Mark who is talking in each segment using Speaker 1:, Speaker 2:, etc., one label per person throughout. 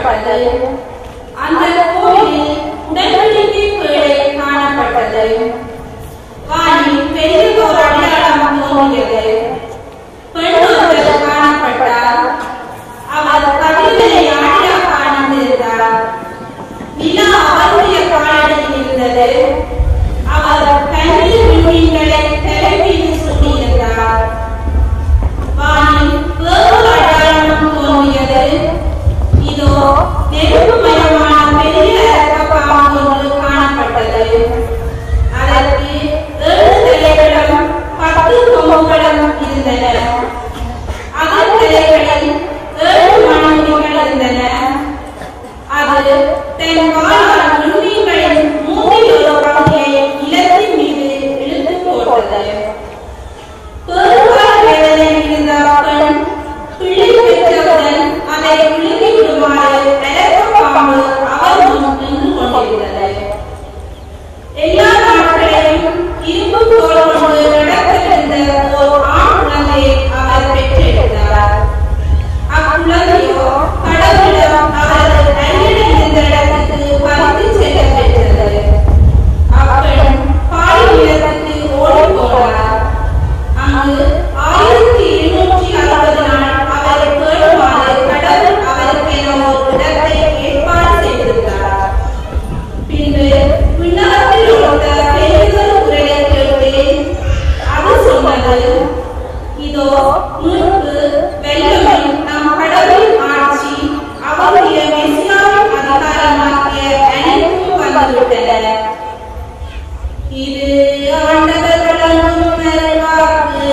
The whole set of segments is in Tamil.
Speaker 1: கட்டப்பட்டது அந்த கோவிலில் உடன்படிக்கை பேழை காணப்பட்டது வானில் பெரியதோர் அடையாளம் தோன்றியது பெண் ஒருவர் காணப்பட்டார் அவர் கதிர்களை ஆடியாக அணிந்திருந்தார் நிலா அவருடைய காலடியில் இருந்தது அவர் கண்ணில் விண்மீன்களை தலைமீது சுட்டியிருந்தார் வானில் வேறு அடையாளம் தோன்றியது இதோ நெருப்புமயமான பெரிய அரக்க பாம்பு ஒன்று காணப்பட்டது அதற்கு ஏழு தலைகளும் பத்து கொம்புகளும் இருந்தன அதன் தலைகளில் ஏழு மணிகள் இருந்தன அது தன் வாளால் விண்மீன்களின் மூன்றில் ஒரு பகுதியை நிலத்தின் மீது இழுத்து போட்டது பெருங்கால வேதனையில் இருந்த பெண் பிள்ளை பெற்றவுடன் அதை விழுங்கி விடுமாறு அரக்க பாம்பு அவர் முன் நின்று கொண்டிருந்தது எல்லா நாட்களையும் இரும்பு தோல் கொண்டு நடக்கின்ற ஓர் ஆண் குழந்தையை அவர் பெற்றெடுத்தார் அக்குழந்தையோ கடவுளிடம் அவரது அரியணை இருந்த இடத்துக்கு பறித்து செல்ல பெற்றது அப்பெண் பாடி நிலத்துக்கு ஓடி போனார் அங்கு ஆயிரத்தி இருநூற்றி அறுபது நாள் அவரை தேடுமாறு கடவுள் அவருக்கு என ஒரு இடத்தை ஏற்பாடு செய்திருந்தார் பின்பு விண்ணகத்தில் உள்ள பெரியதொரு குரலை கேட்டேன் அது சொன்னது இதோ மீட்பு வெள்ளமை நம் கடவுளின் ஆட்சி அவருடைய மெசியாவின் அதிகாரமாகிய அனைத்தும் வந்துவிட்டன இது ஆண்டவர் வழங்கும் நல்வாக்கு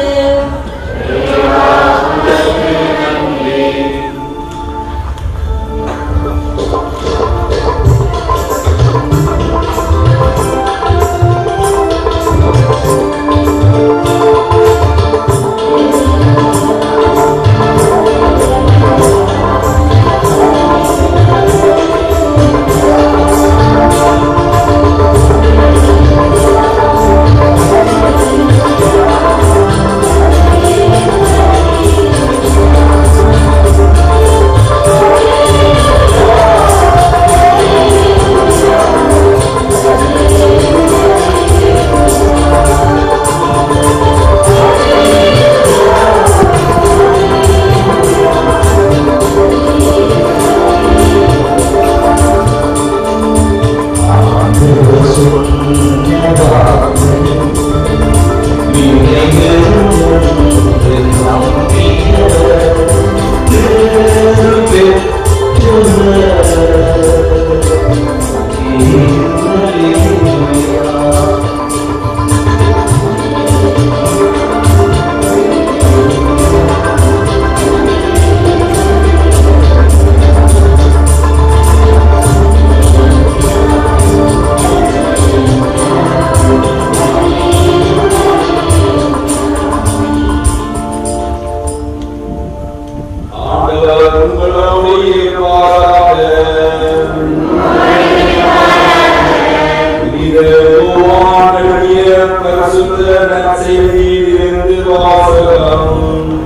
Speaker 2: ஆண்டவர் உங்களோடு இருப்பாராக. இது யோவானுடைய பரிசுத்த நற்செய்தியிலிருந்து வாசகம்.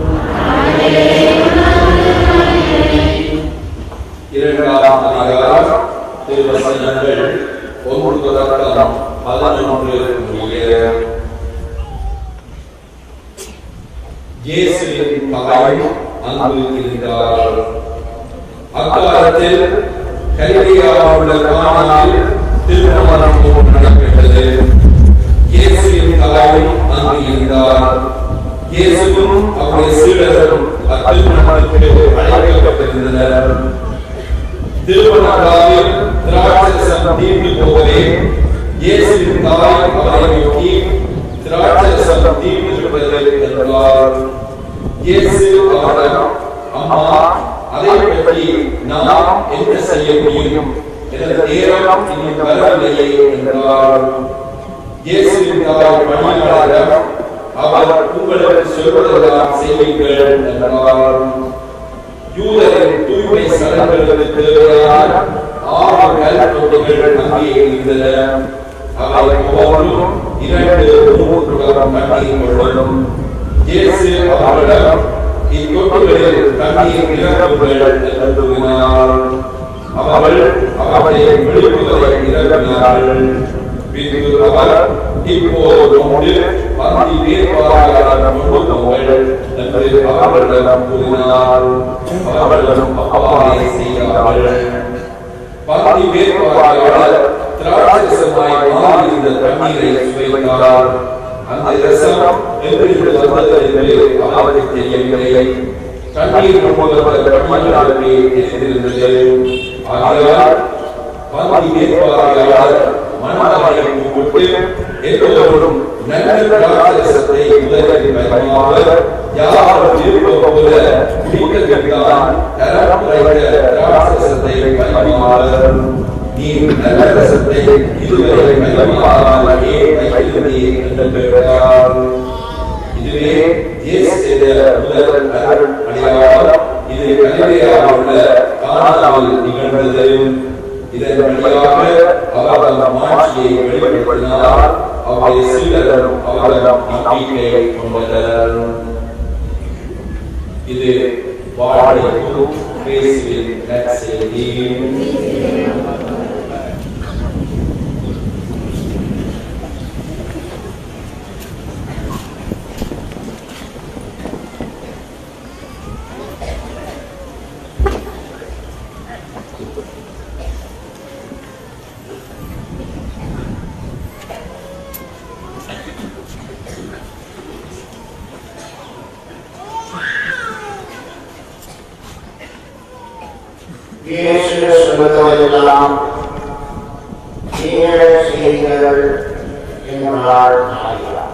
Speaker 2: இரண்டாம் அதிகாரம் திருவசனங்கள் ஒன்று தொடக்கம் பதினொன்று முடிய இயேசுவின் தாய் அங்கு இருந்தார் அக்காலத்தில் கலிலேயாவில் உள்ள கானாவில் திருமணம் போன்று நடைபெற்றது இயேசுவின் தாய் அங்கு இருந்தார் இயேசுவும் அவருடைய சீடரும் அத்திருமணத்திற்கு அழைக்கப்பட்டிருந்தனர் திருமணத்தில் திராட்சரசம் தீர்ந்து போகவே இயேசுவின் தாய் அவரை நோக்கி திராட்சரசம் தீர்ந்து விட்டது என்றார் இயேசு அவரிடம் அம்மா அதை பற்றி நாம் என்ன செய்ய முடியும் எனது நேரம் இன்னும் வரவில்லையே என்றார் இயேசுவின் தாய் பணியாளரிடம் அவர் உங்களுக்கு சொல்வதெல்லாம் செய்வீர்கள் என்றார் யூதரின் தூய்மை சடங்குகளுக்கு தேவையான ஆறு கல்வெட்டுகள் அங்கே இருந்தன அவை ஒவ்வொன்றும் இரண்டு மூன்று கரம் தண்ணீர் கொள்ளும் இயேசு அவரிடம் இத்தொட்டுகளில் தண்ணீர் நிரப்புங்கள் என்று கூறினார் கிளம்பினார்கள் பின்பு அவர் இப்போது கொண்டு பந்தி வேட்பாளர் கொண்டு போங்கள் என்று அவர்களிடம் கூறினார் அவர்களும் அவ்வாறே செய்தார்கள் பந்தி வேட்பாளர் திராட்சரசமாய் மாறியிருந்த தண்ணீரை சுவைத்தார் அந்த ரசம் எங்கிருந்து வந்தது என்று அவருக்கு தெரியவில்லை தண்ணீர் முதல்வர் பணியாளரே தெரிந்திருந்தது ஆகையால் பந்தி வேட்பாளர் மணமகளை கூப்பிட்டு எல்லோரும் நல்ல திராட்சரசத்தை முதலில் பரிமாற யார் விருப்பம் போல குடிக்கத்தான் தரம் குறைந்த திராட்சரசத்தை பரிமாற நீ நல்ல ரசத்தை இதுவரை பரிமாறாமலே வைத்திருந்தீர் என்று கேட்டார் இதுவே இயேசு செய்த முதல் அருள் அடையாளம் இது கலிலேயாவில் உள்ள கானாவில் நிகழ்ந்தது இதன் வழியாக அவர் அந்த மாட்சியை வெளிப்படுத்தினார் அவருடைய சீடரும் அவரிடம் நம்பிக்கையை கொண்டனர் இது வாழ்வைக்கும் பேசுவின் நற்செய்தி
Speaker 3: இயேசு சொல்வதெல்லாம் நீங்கள் செய்யுங்கள் என்றாள் மாறினார்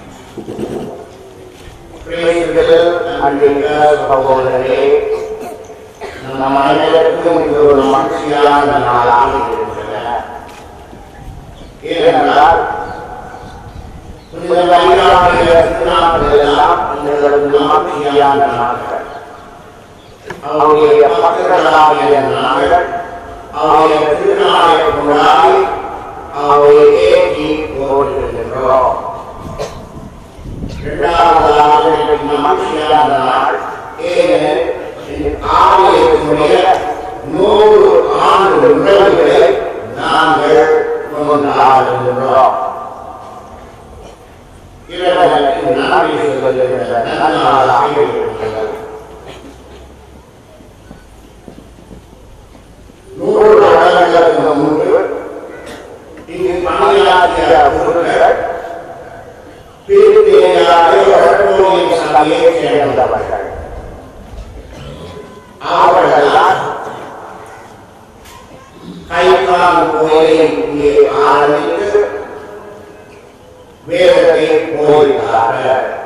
Speaker 3: பிரேசிகள் அன்பிக்க சகோதரரே நம் அனைவருக்கும் இது ஒரு மகிழ்ச்சியான நாளாக இருக்கிறது ஏனென்றால் புனித மரியாதைய திருநாட்கள் எல்லாம் எங்களுக்கு மகிழ்ச்சியான நாட்கள் அவருடைய பக்கங்களாகிய நாங்கள் அவருடைய திருநாளை கொண்டாடி அவரை ஏற்றி போடுகின்றோம் இரண்டாவதாக இன்றைக்கு மகிழ்ச்சியான நாள் ஏனெனில் இந்த ஆலயத்தினுடைய நூறு ஆண்டு நிகழ்வுகளை நாங்கள் கொண்டாடுகின்றோம் இறைவனுக்கு நன்றி சொல்லுகின்ற நன்னாளாக இருக்கிறது நூறு வருடங்களுக்கு முன்பு இங்கு பணியாற்றிய குருக்கள் பிரிவினையாளர்கள் சபையை சேர்ந்தவர்கள் அவர்கள்தான் கைகால் கோயிலை இங்கே ஆரம்பித்து வேதத்தை போதித்தார்கள்